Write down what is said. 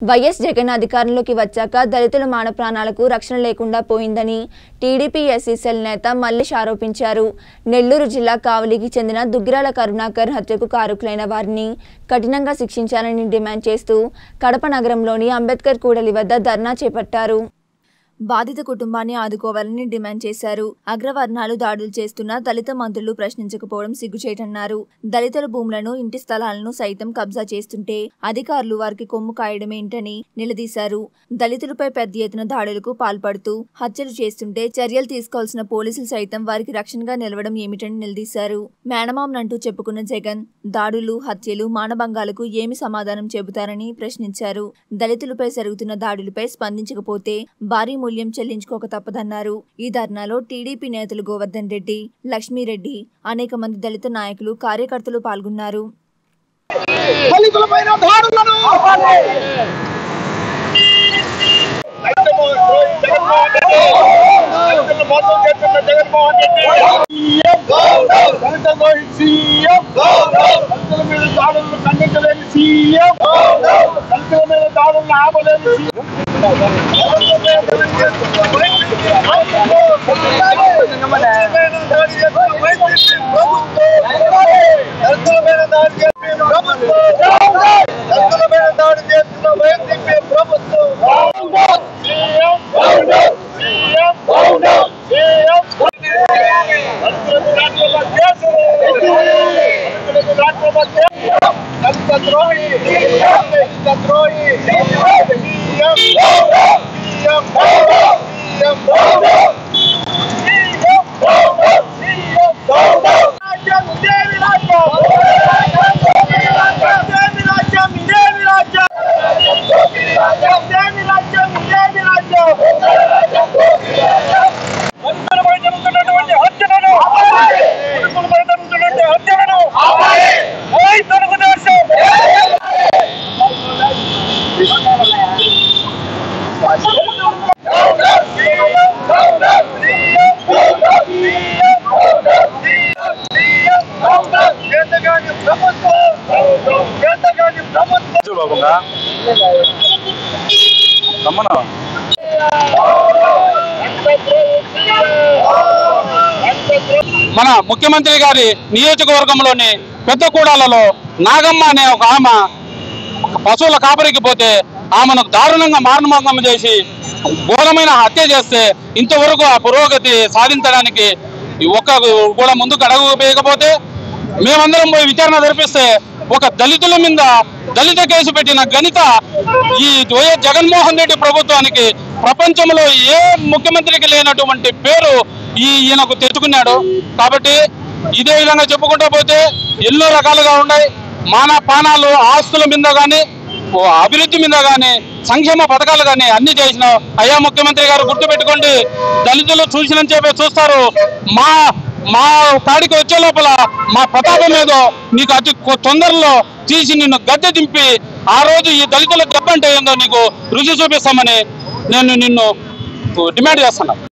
YS Jagan అధికారంలోకి వచ్చాక దళితుల మాన ప్రాణాలకు రక్షణ లేకుండా పోయిందని టీడీపీ ఎస్సీ సెల్ నేత మల్లేష్ ఆరోపించారు నెల్లూరు జిల్లా కావలికి చెందిన దుగ్గిరాల కరుణాకర్ హత్యకు కారకులైన వారిని కఠినంగా శిక్షించాలని డిమాండ్ చేస్తూ కడప నగరంలోని అంబేద్కర్ కూడలి వద్ద ధర్నా చేపట్టారు బాధిత కుటుంబాన్ని ఆదుకోవాలని డిమాండ్ చేశారు అగ్రవర్ణాలు దాడులు చేస్తున్న దళిత మంత్రులు ప్రశ్నించకపోవడం సిగ్గుచేటన్నారు దళితుల భూములను ఇంటి స్థలాలను సైతం కబ్జా చేస్తుంటే అధికారులు వారికి కొమ్ము కాయడమేంటని నిలదీశారు దళితులపై పెద్ద ఎత్తున దాడులకు పాల్పడుతూ హత్యలు చేస్తుంటే చర్యలు తీసుకోవాల్సిన పోలీసులు సైతం వారికి రక్షణగా నిలవడం ఏమిటని నిలదీశారు మేనమామనంటూ చెప్పుకున్న జగన్ దాడులు హత్యలు మానభంగాలకు ఏమి సమాధానం చెబుతారని ప్రశ్నించారు దళితులపై జరుగుతున్న దాడులపై స్పందించకపోతే భారీ మూల్యం చెల్లించుకోక తప్పదన్నారు ఈ ధర్నాలో టీడీపీ నేతలు గోవర్ధన్ రెడ్డి లక్ష్మీరెడ్డి అనేక మంది దళిత నాయకులు కార్యకర్తలు పాల్గొన్నారు దళితులపైన దాడులను దళితులను మోసం చేస్తున్న జగన్మోహన్ రెడ్డి దళిత ద్రోహి సీఎం దళితుల మీద దాడులను ఖండించలేని సీఎం దళితుల మీద దాడులను ఆపలేని సీఎం దళితుల మీద దాడి చేస్తున్న ప్రభుత్వం దళితుల మీద దాడి చేస్తున్న వైసీపీ ప్రభుత్వం సీఎం సీఎం సీఎం దళితులకు రాష్ట్రంలో కేసులు దళితులకు రాష్ట్రంలో కేసులు దళిత ద్రోహి దళిత ద్రోహి సీఎం సీఎం సీఎం రాజ్యం ఇదేమి రాజ్యం ఇదేమి రాజ్యం ఇదేమి రాజ్యం ఇదేమి రాజ్యం ఇదేమి రాజ్యం మనుషులపై జరుగుతున్నటువంటి హత్యలను మనుషులపై జరుగుతున్నటువంటి హత్యలను ఓయ్ తెలుగుదేశం కేంద్రగాని ప్రభుత్వం కేంద్రగాని ప్రభుత్వం బాబుగా రమ్మను మన ముఖ్యమంత్రి గారి నియోజకవర్గంలోని పెద్దకూడాలలో నాగమ్మ అనే ఒక ఆమె పశువుల కాపరికి పోతే ఆమెను దారుణంగా మారణభంగం చేసి ఘోరమైన హత్య చేస్తే ఇంతవరకు ఆ పురోగతి సాధించడానికి ఈ ఒక్క కూడా ముందుకు అడుగు వేయకపోతే మేమందరం పోయి విచారణ జరిపిస్తే ఒక దళితుల మీద దళిత కేసు పెట్టిన గణిత ఈ వైఎస్ జగన్మోహన్ రెడ్డి ప్రభుత్వానికి ప్రపంచంలో ఏ ముఖ్యమంత్రికి లేనటువంటి పేరు ఈ ఈయనకు తెచ్చుకున్నాడు కాబట్టి ఇదే విధంగా చెప్పుకుంటూ పోతే ఎన్నో రకాలుగా ఉన్నాయి మాన పానాలు ఆస్తుల మీద కానీ అభివృద్ధి మీద కానీ సంక్షేమ పథకాలు కానీ అన్ని చేసినాం అయ్యా ముఖ్యమంత్రి గారు గుర్తుపెట్టుకోండి దళితులు చూసిన చెప్పే చూస్తారు మా మా కాడికి వచ్చే లోపల మా ప్రతాపం ఏదో నీకు అతి కొ- తొందరలో తీసి నిన్ను గద్దె దింపి ఆ రోజు ఈ దళితుల దెబ్బంటే ఏందో నీకు రుచి చూపిస్తామని నేను నిన్ను డిమాండ్ చేస్తున్నా